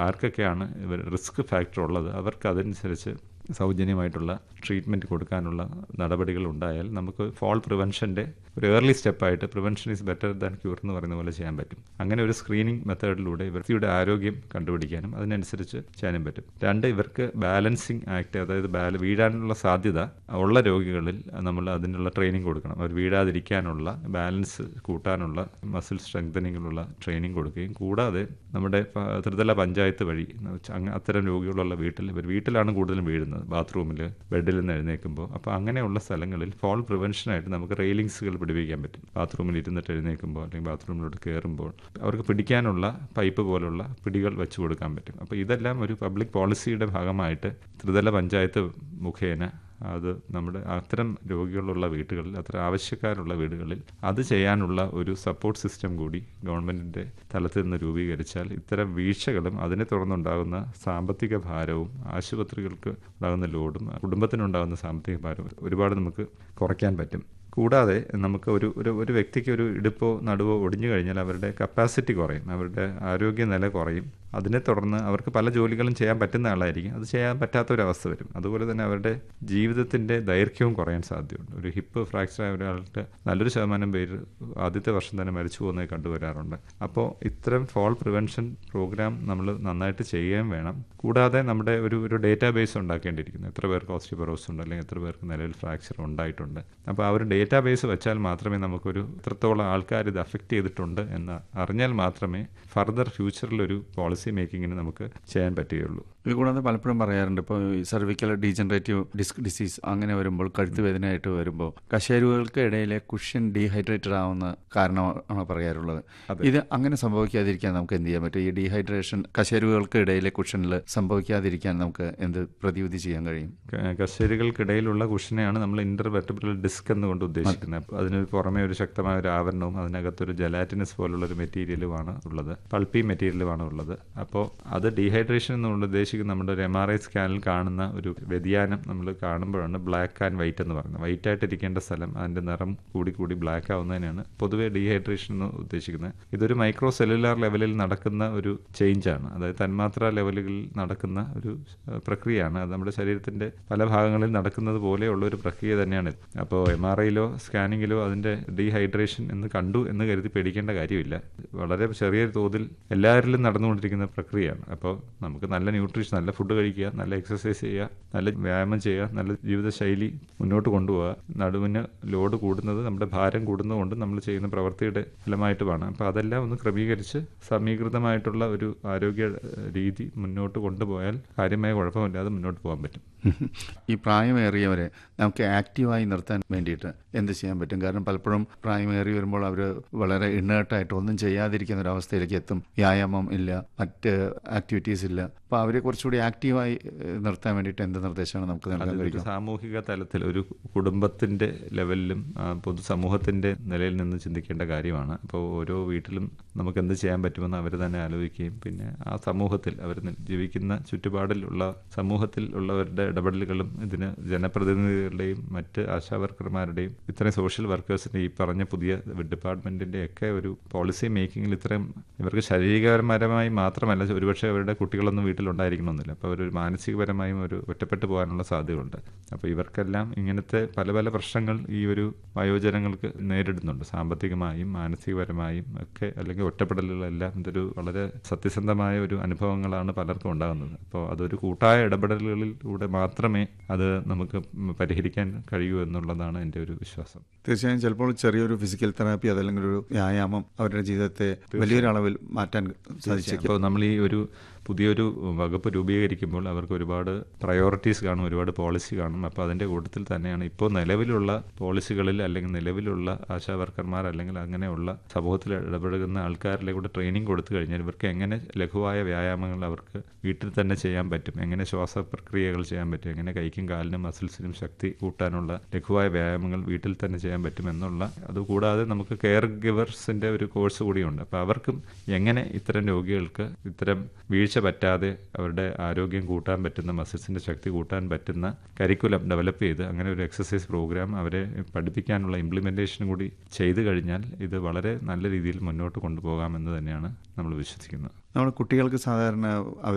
ആർക്കൊക്കെയാണ് ഇവർ risk factor ഉള്ളത് അവർക്ക് അതനുസരിച്ച് സൗജന്യമായിട്ടുള്ള ട്രീറ്റ്മെൻറ്റ് കൊടുക്കാനുള്ള നടപടികൾ ഉണ്ടായാൽ നമുക്ക് ഫോൾ പ്രിവെൻഷൻ്റെ ഒരു ഏർലി സ്റ്റെപ്പായിട്ട് prevention is better than cure എന്ന് പറയുന്ന പോലെ ചെയ്യാൻ പറ്റും അങ്ങനെ ഒരു സ്ക്രീനിങ് മെത്തേഡിലൂടെ വ്യക്തിയുടെ ആരോഗ്യം കണ്ടുപിടിക്കാനും അതിനനുസരിച്ച് ചെയ്യാനും പറ്റും രണ്ട് ഇവർക്ക് ബാലൻസിങ് ആക്ട് അതായത് ബാല വീഴാനുള്ള സാധ്യത ഉള്ള രോഗികളിൽ നമ്മൾ അതിനുള്ള ട്രെയിനിങ് കൊടുക്കണം അവർ വീഴാതിരിക്കാനുള്ള ബാലൻസ് കൂട്ടാനുള്ള മസിൽ സ്ട്രെങ്തനിങ്ങിനുള്ള ട്രെയിനിങ് കൊടുക്കുകയും കൂടാതെ നമ്മുടെ പ- ത്രിതല പഞ്ചായത്ത് വഴി അങ്ങ- അത്തരം രോഗികളുള്ള വീട്ടിൽ ഇവർ വീട്ടിലാണ് കൂടുതലും വീഴുന്നത് ബാത്റൂമിൽ ബെഡിൽ നിന്ന് എഴുന്നേൽക്കുമ്പോൾ അപ്പോൾ അങ്ങനെയുള്ള സ്ഥലങ്ങളിൽ ഫോൾ പ്രിവെൻഷനായിട്ട് നമുക്ക് റെയിലിങ്സുകൾ പിടിപ്പിക്കാൻ പറ്റും ബാത്റൂമിൽ ഇരുന്നിട്ട് എഴുന്നേൽക്കുമ്പോൾ അല്ലെങ്കിൽ ബാത്റൂമിലോട്ട് കയറുമ്പോൾ അവർക്ക് പിടിക്കാനുള്ള പൈപ്പ് പോലുള്ള പിടികൾ വെച്ച് കൊടുക്കാൻ പറ്റും അപ്പോൾ ഇതെല്ലാം ഒരു പബ്ലിക് പോളിസിയുടെ ഭാഗമായിട്ട് ത്രിതല പഞ്ചായത്ത് മുഖേന അത് നമ്മുടെ അത്തരം രോഗികളുള്ള വീടുകളിൽ അത്തരം ആവശ്യക്കാരുള്ള വീടുകളിൽ അത് ചെയ്യാനുള്ള ഒരു സപ്പോർട്ട് സിസ്റ്റം കൂടി ഗവൺമെൻറ്റിൻ്റെ തലത്തിൽ നിന്ന് രൂപീകരിച്ചാൽ ഇത്തരം വീഴ്ചകളും അതിനെ തുടർന്നുണ്ടാകുന്ന സാമ്പത്തിക ഭാരവും ആശുപത്രികൾക്ക് ഉണ്ടാകുന്ന ലോഡും കുടുംബത്തിനുണ്ടാകുന്ന സാമ്പത്തിക ഭാരവും ഒരുപാട് നമുക്ക് കുറയ്ക്കാൻ പറ്റും കൂടാതെ നമുക്ക് ഒരു ഒരു ഒരു വ്യക്തിക്ക് ഒരു ഇടുപ്പോ നടുവോ ഒടിഞ്ഞു കഴിഞ്ഞാൽ അവരുടെ കപ്പാസിറ്റി കുറയും അവരുടെ ആരോഗ്യനില കുറയും അതിനെ തുടർന്ന് അവർക്ക് പല ജോലികളും ചെയ്യാൻ പറ്റുന്ന ആളായിരിക്കും അത് ചെയ്യാൻ പറ്റാത്ത ഒരു അവസ്ഥ വരും അതുപോലെ തന്നെ അവരുടെ ജീവിതത്തിൻ്റെ ദൈർഘ്യവും കുറയാൻ സാധ്യതയുണ്ട് ഒരു ഹിപ്പ് ഫ്രാക്ചർ ആയ ഒരാൾക്ക് നല്ലൊരു ശതമാനം പേര് ആദ്യത്തെ വർഷം തന്നെ മരിച്ചു പോകുന്നത് കണ്ടുവരാറുണ്ട് അപ്പോൾ ഇത്തരം ഫോൾ പ്രിവെൻഷൻ പ്രോഗ്രാം നമ്മൾ നന്നായിട്ട് ചെയ്യുകയും വേണം കൂടാതെ നമ്മുടെ ഒരു ഒരു ഡേറ്റാ ബേസ് ഉണ്ടാക്കേണ്ടിയിരിക്കുന്നു എത്ര പേർക്ക് ഓസ്റ്റിയോപൊറോസ് ഉണ്ട് അല്ലെങ്കിൽ എത്ര പേർക്ക് നിലവിൽ ഫ്രാക്ചർ ഉണ്ടായിട്ടുണ്ട് അപ്പോൾ ആ ഒരു ഡേറ്റാ ബേസ് വെച്ചാൽ മാത്രമേ നമുക്കൊരു എത്രത്തോളം ആൾക്കാർ ഇത് അഫക്റ്റ് ചെയ്തിട്ടുണ്ട് എന്ന് അറിഞ്ഞാൽ മാത്രമേ ഫർദർ ഫ്യൂച്ചറിൽ ഒരു പോളിസി മേക്കിങ്ങിന് നമുക്ക് ചെയ്യാൻ പറ്റുകയുള്ളൂ ഇത് കൂടാതെ പലപ്പോഴും പറയാറുണ്ട് ഇപ്പോൾ ഈ സർവിക്കൽ ഡീജനറേറ്റീവ് ഡിസ്ക് ഡിസീസ് അങ്ങനെ വരുമ്പോൾ കഴുത്ത് വേദനയായിട്ട് വരുമ്പോൾ കശേരുകൾക്ക് ഇടയിലെ കുഷ്യൻ ഡീഹൈഡ്രേറ്റഡ് ആവുന്ന കാരണമാണ് പറയാറുള്ളത് ഇത് അങ്ങനെ സംഭവിക്കാതിരിക്കാൻ നമുക്ക് എന്ത് ചെയ്യാൻ പറ്റും ഈ ഡീഹൈഡ്രേഷൻ കശേരുകൾക്ക് ഇടയിലെ കുഷനിൽ സംഭവിക്കാതിരിക്കാൻ നമുക്ക് എന്ത് പ്രതിവിധി ചെയ്യാൻ കഴിയും ക- കശേരുകൾക്കിടയിലുള്ള കുഷനെയാണ് നമ്മൾ ഇന്റർ വെർട്ടിബ്രൽ ഡിസ്ക് എന്നുകൊണ്ട് ഉദ്ദേശിക്കുന്നത് അപ്പോൾ അതിന് പുറമെ ഒരു ശക്തമായ ഒരു ആവരണവും അതിനകത്തൊരു ജലാറ്റിനസ് പോലുള്ള ഒരു മെറ്റീരിയലുമാണ് ഉള്ളത് പൾപ്പി മെറ്റീരിയലുമാണ് ഉള്ളത് അപ്പോൾ അത് ഡീഹൈഡ്രേഷൻ എന്നുകൊണ്ട് ഉദ്ദേശിക്കുന്ന നമ്മുടെ ഒരു എം ആർ ഐ സ്കാനിൽ കാണുന്ന ഒരു വ്യതിയാനം നമ്മൾ കാണുമ്പോഴാണ് ബ്ലാക്ക് ആൻഡ് വൈറ്റ് എന്ന് പറയുന്നത് വൈറ്റ് ആയിട്ടിരിക്കേണ്ട സ്ഥലം അതിന്റെ നിറം കൂടി കൂടി ബ്ലാക്ക് ആവുന്നതിനാണ് പൊതുവെ ഡീഹൈഡ്രേഷൻ എന്ന് ഉദ്ദേശിക്കുന്നത് ഇതൊരു മൈക്രോ സെല്ലുലാർ ലെവലിൽ നടക്കുന്ന ഒരു ചേഞ്ച് ആണ് അതായത് തന്മാത്രാ ലെവലുകളിൽ നടക്കുന്ന ഒരു ഏഹ്, പ്രക്രിയയാണ് അത് നമ്മുടെ ശരീരത്തിന്റെ പല ഭാഗങ്ങളിൽ നടക്കുന്നത് പോലെയുള്ള ഒരു പ്രക്രിയ തന്നെയാണ് ഇത്. അപ്പോൾ എം ആർ ഐയിലോ സ്കാനിങ്ങിലോ അതിന്റെ ഡീഹൈഡ്രേഷൻ എന്ന് കണ്ടു എന്ന് കരുതി പേടിക്കേണ്ട കാര്യമില്ല വളരെ ചെറിയ തോതിൽ എല്ലാവരിലും നടന്നുകൊണ്ടിരിക്കുന്ന പ്രക്രിയയാണ് അപ്പോൾ നമുക്ക് നല്ല ന്യൂട്രീഷൻ നല്ല ഫുഡ് കഴിക്കുക നല്ല എക്സസൈസ് ചെയ്യുക നല്ല വ്യായാമം ചെയ്യുക നല്ല ജീവിതശൈലി മുന്നോട്ട് കൊണ്ടുപോകുക നടുവിന് ലോഡ് കൂടുന്നത് നമ്മുടെ ഭാരം കൂടുന്നതുകൊണ്ട് നമ്മൾ ചെയ്യുന്ന പ്രവൃത്തിയുടെ ഫലമായിട്ടുമാണ് അപ്പോൾ അതെല്ലാം ഒന്ന് ക്രമീകരിച്ച് സമീകൃതമായിട്ടുള്ള ഒരു ആരോഗ്യ ഏഹ്, രീതി മുന്നോട്ട് കൊണ്ടുപോയാൽ കാര്യമായ കുഴപ്പമില്ലാതെ മുന്നോട്ട് പോകാൻ പറ്റും ഈ പ്രായമേറിയവരെ നമുക്ക് ആക്റ്റീവായി നിർത്താൻ വേണ്ടിയിട്ട് എന്ത് ചെയ്യാൻ പറ്റും കാരണം പലപ്പോഴും പ്രായമേറി വരുമ്പോൾ അവർ വളരെ ഇന്നേർട്ടായിട്ട് ഒന്നും ചെയ്യാതിരിക്കുന്ന ഒരു അവസ്ഥയിലേക്ക് എത്തും വ്യായാമം ഇല്ല മറ്റ് ആക്ടിവിറ്റീസ് ഇല്ല അപ്പോൾ അവരെ കുറച്ചുകൂടി ആക്റ്റീവായി ഏഹ്, നിർത്താൻ വേണ്ടിയിട്ട് എന്ത് നിർദ്ദേശമാണ് നമുക്ക് നൽകാൻ അതൊരു കഴിയും സാമൂഹിക തലത്തിൽ ഒരു കുടുംബത്തിന്റെ ലെവലിലും ആ, പൊതുസമൂഹത്തിന്റെ നിലയിൽ നിന്ന് ചിന്തിക്കേണ്ട കാര്യമാണ് അപ്പോൾ ഓരോ വീട്ടിലും നമുക്ക് എന്ത് ചെയ്യാൻ പറ്റുമെന്ന് അവർ തന്നെ ആലോചിക്കുകയും പിന്നെ ആ സമൂഹത്തിൽ അവർ ജീവിക്കുന്ന ചുറ്റുപാടിലുള്ള സമൂഹത്തിൽ ഉള്ളവരുടെ ഇടപെടലുകളും ഇതിന് ജനപ്രതിനിധികളുടെയും മറ്റ് ആശാവർക്കർമാരുടെയും ഇത്രയും സോഷ്യൽ വർക്കേഴ്സിന്റെ ഈ പറഞ്ഞ പുതിയ ഡിപ്പാർട്ട്മെന്റിന്റെ ഒക്കെ ഒരു പോളിസി മേക്കിങ്ങിൽ ഇത്രയും ഇവർക്ക് ശാരീരികപരമായി മാത്രമല്ല ഒരുപക്ഷെ അവരുടെ കുട്ടികളൊന്നും വീട്ടിലുണ്ടായിരിക്കണമെന്നില്ല അപ്പോൾ അവരൊരു മാനസികപരമായും ഒരു ഒറ്റപ്പെട്ടു പോകാനുള്ള സാധ്യതയുണ്ട് അപ്പോൾ ഇവർക്കെല്ലാം ഇങ്ങനത്തെ പല പല പ്രശ്നങ്ങൾ ഈ ഒരു വയോജനങ്ങൾക്ക് നേരിടുന്നുണ്ട് സാമ്പത്തികമായും മാനസികപരമായും ഒക്കെ അല്ലെങ്കിൽ ഒറ്റപ്പെടലുകളെല്ലാം ഇതൊരു വളരെ സത്യസന്ധമായ ഒരു അനുഭവങ്ങളാണ് പലർക്കും ഉണ്ടാകുന്നത് അപ്പോൾ അതൊരു കൂട്ടായ ഇടപെടലുകളിലൂടെ മാത്രമേ അത് നമുക്ക് പരിഹരിക്കാൻ കഴിയൂ എന്നുള്ളതാണ് എൻ്റെ ഒരു വിശ്വാസം തീർച്ചയായും ചിലപ്പോൾ ചെറിയൊരു ഫിസിക്കൽ തെറാപ്പി അതല്ലെങ്കിൽ ഒരു വ്യായാമം അവരുടെ ജീവിതത്തെ വലിയൊരു അളവിൽ മാറ്റാൻ സാധിച്ചേക്കും അപ്പോൾ നമ്മൾ ഈ ഒരു പുതിയൊരു വകുപ്പ് രൂപീകരിക്കുമ്പോൾ അവർക്ക് ഒരുപാട് പ്രയോറിറ്റീസ് കാണും ഒരുപാട് പോളിസി കാണും അപ്പോൾ അതിൻ്റെ കൂട്ടത്തിൽ തന്നെയാണ് ഇപ്പോൾ നിലവിലുള്ള പോളിസികളിൽ അല്ലെങ്കിൽ നിലവിലുള്ള ആശാ വർക്കർമാർ അല്ലെങ്കിൽ അങ്ങനെയുള്ള സമൂഹത്തിൽ ഇടപെടുന്ന ആൾക്കാരിലെ കൂടെ ട്രെയിനിങ് കൊടുത്തു കഴിഞ്ഞാൽ ഇവർക്ക് എങ്ങനെ ലഘുവായ വ്യായാമങ്ങൾ അവർക്ക് വീട്ടിൽ തന്നെ ചെയ്യാൻ പറ്റും എങ്ങനെ ശ്വാസ പ്രക്രിയകൾ ചെയ്യാൻ പറ്റും എങ്ങനെ കൈക്കും കാലിനും മസിൽസിനും ശക്തി കൂട്ടാനുള്ള ലഘുവായ വ്യായാമങ്ങൾ വീട്ടിൽ തന്നെ ചെയ്യാൻ പറ്റും എന്നുള്ള അതുകൂടാതെ നമുക്ക് കെയർ ഗിവേഴ്സിൻ്റെ ഒരു കോഴ്സ് കൂടിയുണ്ട് അപ്പോൾ അവർക്കും എങ്ങനെ ഇത്തരം രോഗികൾക്ക് ഇത്തരം വീഴ്ച പറ്റാതെ അവരുടെ ആരോഗ്യം കൂട്ടാൻ പറ്റുന്ന മസിൽസിൻ്റെ ശക്തി കൂട്ടാൻ പറ്റുന്ന കരിക്കുലം ഡെവലപ്പ് ചെയ്ത് അങ്ങനെ ഒരു എക്സസൈസ് പ്രോഗ്രാം അവരെ പഠിപ്പിക്കാനുള്ള ഇംപ്ലിമെൻറ്റേഷനും കൂടി ചെയ്തു കഴിഞ്ഞാൽ ഇത് വളരെ നല്ല രീതിയിൽ മുന്നോട്ട് കൊണ്ടുപോകാമെന്ന് തന്നെയാണ് നമ്മൾ വിശ്വസിക്കുന്നത് നമ്മുടെ കുട്ടികൾക്ക് സാധാരണ അവർ